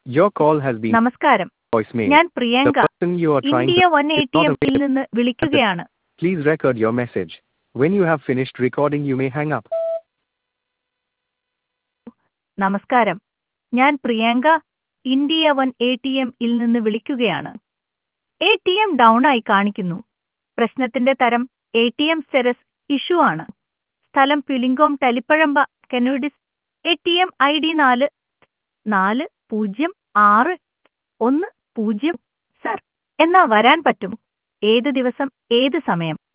Your call has been നമസ്കാരം voicemail. ഞാൻ The Priyanka person you are trying India to one A is T not എമ്മിൽ available. നിന്ന് വിളിക്കുകയാണ് Please record your message. When you have finished recording, you may hang up. നമസ്കാരം ഞാൻ Priyanka India one A T എമ്മിൽ നിന്ന് വിളിക്കുകയാണ് A T M down ആയി കാണിക്കുന്നു പ്രശ്നത്തിന്റെ തരം A T M serious issue ആണ് സ്ഥലം പുലിങ്കോം തലിപ്പഴമ്പ കനോഡിസ് A T M I D നാല് നാല് പൂജ്യം ആറ് ഒന്ന് പൂജ്യം സർ എന്നാ വരാൻ പറ്റും ഏത് ദിവസം ഏത് സമയം